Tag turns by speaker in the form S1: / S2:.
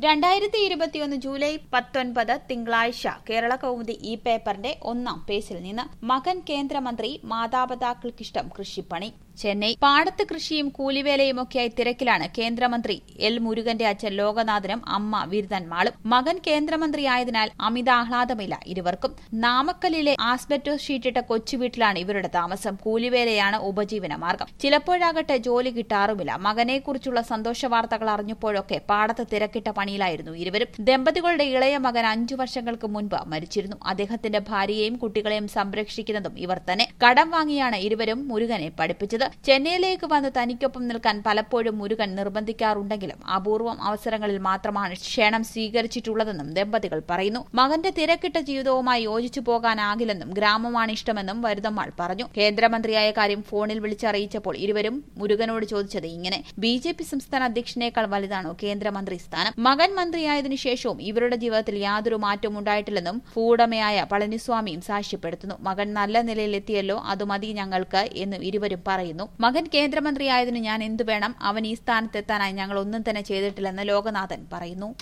S1: രണ്ടായിരത്തി ഇരുപത്തിയൊന്ന് ജൂലൈ പത്തൊൻപത് തിങ്കളാഴ്ച കേരള കൗമുദി ഈ പേപ്പറിന്റെ ഒന്നാം പേജിൽ നിന്ന് മകൻ കേന്ദ്രമന്ത്രി മാതാപിതാക്കൾക്കിഷ്ടം കൃഷിപ്പണി ചെന്നൈ പാടത്ത് കൃഷിയും കൂലിവേലയുമൊക്കെയായി തിരക്കിലാണ് കേന്ദ്രമന്ത്രി എൽ മുരുകന്റെ അച്ഛൻ ലോകനാഥനും അമ്മ വിരുതന്മാളും മകൻ കേന്ദ്രമന്ത്രിയായതിനാൽ അമിത ആഹ്ലാദമില്ല ഇരുവർക്കും നാമക്കല്ലിലെ ആസ്ബറ്റോസ് ഷീറ്റിട്ട കൊച്ചുവീട്ടിലാണ് ഇവരുടെ താമസം കൂലിവേലയാണ് ഉപജീവന മാർഗം ചിലപ്പോഴാകട്ടെ ജോലി കിട്ടാറുമില്ല മകനെക്കുറിച്ചുള്ള സന്തോഷ വാർത്തകൾ അറിഞ്ഞപ്പോഴൊക്കെ പാടത്ത് തിരക്കിട്ട പണിയിലായിരുന്നു ഇരുവരും ദമ്പതികളുടെ ഇളയ മകൻ അഞ്ചു വർഷങ്ങൾക്ക് മുൻപ് മരിച്ചിരുന്നു അദ്ദേഹത്തിന്റെ ഭാര്യയെയും കുട്ടികളെയും സംരക്ഷിക്കുന്നതും ഇവർ തന്നെ കടം വാങ്ങിയാണ് ഇരുവരും മുരുകനെ പഠിപ്പിച്ചത് ചെന്നൈയിലേക്ക് വന്ന് തനിക്കൊപ്പം നിൽക്കാൻ പലപ്പോഴും മുരുകൻ നിർബന്ധിക്കാറുണ്ടെങ്കിലും അപൂർവം അവസരങ്ങളിൽ മാത്രമാണ് ക്ഷണം സ്വീകരിച്ചിട്ടുള്ളതെന്നും ദമ്പതികൾ പറയുന്നു മകന്റെ തിരക്കിട്ട ജീവിതവുമായി യോജിച്ചു പോകാനാകില്ലെന്നും ഗ്രാമമാണ് ഇഷ്ടമെന്നും വരുതമ്മാൾ പറഞ്ഞു കേന്ദ്രമന്ത്രിയായ കാര്യം ഫോണിൽ വിളിച്ചറിയിച്ചപ്പോൾ ഇരുവരും മുരുകനോട് ചോദിച്ചത് ഇങ്ങനെ ബി ജെ പി സംസ്ഥാന അധ്യക്ഷനേക്കാൾ വലുതാണോ കേന്ദ്രമന്ത്രി സ്ഥാനം മകൻ മന്ത്രിയായതിനു ശേഷവും ഇവരുടെ ജീവിതത്തിൽ യാതൊരു മാറ്റവും ഉണ്ടായിട്ടില്ലെന്നും ഭൂവുടമയായ പളനിസ്വാമിയും സാക്ഷ്യപ്പെടുത്തുന്നു മകൻ നല്ല നിലയിലെത്തിയല്ലോ അത് മതി ഞങ്ങൾക്ക് എന്ന് ഇരുവരും പറയുന്നു മകൻ കേന്ദ്രമന്ത്രിയായതിനു ഞാൻ എന്തു വേണം അവൻ ഈ സ്ഥാനത്തെത്താനായി ഞങ്ങൾ ഒന്നും തന്നെ ചെയ്തിട്ടില്ലെന്ന് ലോകനാഥൻ പറയുന്നു